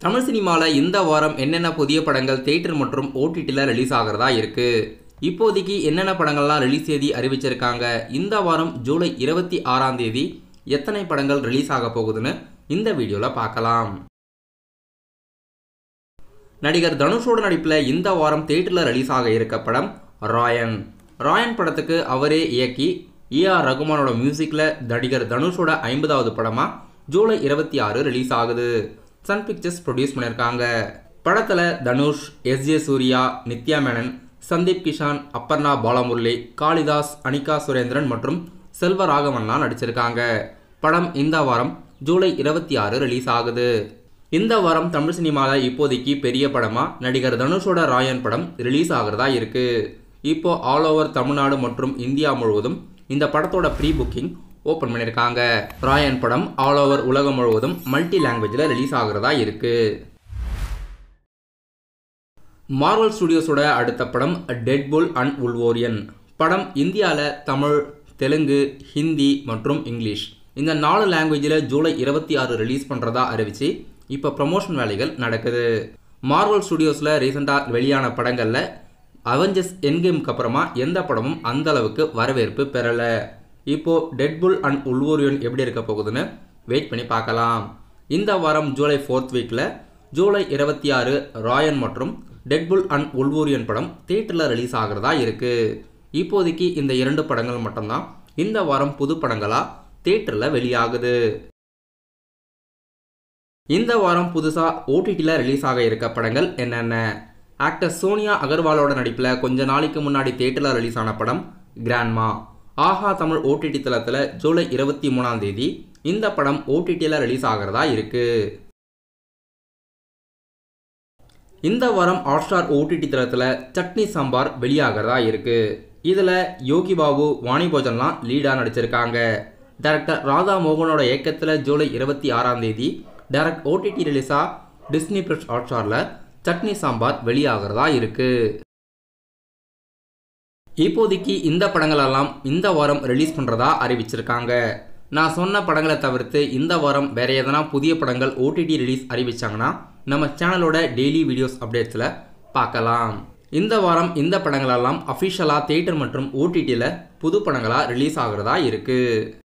தமிழ் சினிமாவில் இந்த வாரம் என்னென்ன புதிய படங்கள் தேட்டர் மற்றும் ஓடிடியில் ரிலீஸ் ஆகிறதா இருக்கு இப்போதைக்கு என்னென்ன படங்கள்லாம் ரிலீஸ் தேதி அறிவிச்சிருக்காங்க இந்த வாரம் ஜூலை இருபத்தி ஆறாம் தேதி எத்தனை படங்கள் ரிலீஸ் ஆக போகுதுன்னு இந்த வீடியோவில் பார்க்கலாம் நடிகர் தனுஷோட நடிப்பில் இந்த வாரம் தேட்டரில் ரிலீஸ் ஆக இருக்க படம் ராயன் ராயன் படத்துக்கு அவரே இயக்கி ஏஆர் ரகுமானோட மியூசிக்கில் நடிகர் தனுஷோட ஐம்பதாவது படமாக ஜூலை இருபத்தி ஆறு ரிலீஸ் ஆகுது சன் பிக்சர்ஸ் ப்ரொடியூஸ் பண்ணியிருக்காங்க படத்தில் தனுஷ் எஸ் ஜே சூர்யா நித்யா மேனன் சந்தீப் கிஷான் அப்பர்ணா பாலமுரளி காளிதாஸ் அனிகா சுரேந்திரன் மற்றும் செல்வராகவன்லாம் நடிச்சிருக்காங்க படம் இந்த வாரம் ஜூலை இருபத்தி ஆறு ரிலீஸ் ஆகுது இந்த வாரம் தமிழ் சினிமாவில் இப்போதைக்கு பெரிய படமாக நடிகர் தனுஷோட ராயன் படம் ரிலீஸ் ஆகிறதா இருக்கு இப்போ ஆல் ஓவர் தமிழ்நாடு மற்றும் இந்தியா முழுவதும் இந்த படத்தோட ப்ரீ புக்கிங் ஓப்பன் பண்ணியிருக்காங்க ராயன் படம் ஆல் ஓவர் உலகம் முழுவதும் மல்டி லாங்குவேஜில் ரிலீஸ் ஆகிறதா இருக்கு மார்வல் ஸ்டுடியோஸோட அடுத்த படம் டெட்புல் அண்ட் உல்வோரியன் படம் இந்தியாவில் தமிழ் தெலுங்கு ஹிந்தி மற்றும் இங்கிலீஷ் இந்த நாலு லாங்குவேஜில் ஜூலை இருபத்தி ஆறு ரிலீஸ் பண்ணுறதா அறிவிச்சு இப்போ ப்ரமோஷன் வேலைகள் நடக்குது மார்வல் ஸ்டுடியோஸில் ரீசெண்டாக வெளியான படங்களில் அவெஞ்சர்ஸ் என்கேமுக்கு அப்புறமா எந்த படமும் அந்த அளவுக்கு வரவேற்பு பெறலை இப்போ டெட்புல் அண்ட் உல்வோரியன் எப்படி இருக்க போகுதுன்னு வெயிட் பண்ணி பார்க்கலாம் இந்த வாரம் ஜூலை ஃபோர்த் வீக்கில் ஜூலை இருபத்தி ஆறு ராயன் மற்றும் டெட்புல் அண்ட் உல்வோரியன் படம் தியேட்டரில் ரிலீஸ் ஆகிறதா இருக்கு இப்போதைக்கு இந்த இரண்டு படங்கள் மட்டும்தான் இந்த வாரம் புது படங்களாக தியேட்டரில் வெளியாகுது இந்த வாரம் புதுசாக ஓடிடியில் ரிலீஸ் ஆக இருக்க படங்கள் என்னென்ன ஆக்டர் சோனியா அகர்வாலோட நடிப்பில் கொஞ்ச நாளைக்கு முன்னாடி தியேட்டரில் ரிலீஸ் ஆன படம் கிராண்ட்மா ஆஹா தமிழ் ஓடிடி தளத்தில் ஜூலை இருபத்தி மூணாம் தேதி இந்த படம் ஓடிடியில் ரிலீஸ் ஆகிறதா இருக்கு இந்த வாரம் ஹாட்ஸ்டார் ஓடிடி தளத்தில் சட்னி சாம்பார் வெளியாகிறதா இருக்கு இதில் யோகி பாபு வாணி போஜன்லாம் லீடாக நடிச்சிருக்காங்க டைரக்டர் ராதா மோகனோட இயக்கத்தில் ஜூலை இருபத்தி ஆறாம் தேதி டைரக்ட் ஓடிடி ரிலீஸாக டிஸ்னி பிளஸ் ஹாட்ஸ்டாரில் சட்னி சாம்பார் வெளியாகிறதா இருக்கு இப்போதைக்கு இந்த படங்களெல்லாம் இந்த வாரம் ரிலீஸ் பண்ணுறதா அறிவிச்சிருக்காங்க நான் சொன்ன படங்களை தவிர்த்து இந்த வாரம் வேற எதனா புதிய படங்கள் ஓடிடி ரிலீஸ் அறிவிச்சாங்கன்னா நம்ம சேனலோட டெய்லி வீடியோஸ் அப்டேட்ஸில் பார்க்கலாம் இந்த வாரம் இந்த படங்களெல்லாம் அஃபிஷியலாக தேட்டர் மற்றும் ஓடிடியில் புது படங்களாக ரிலீஸ் ஆகிறதா இருக்குது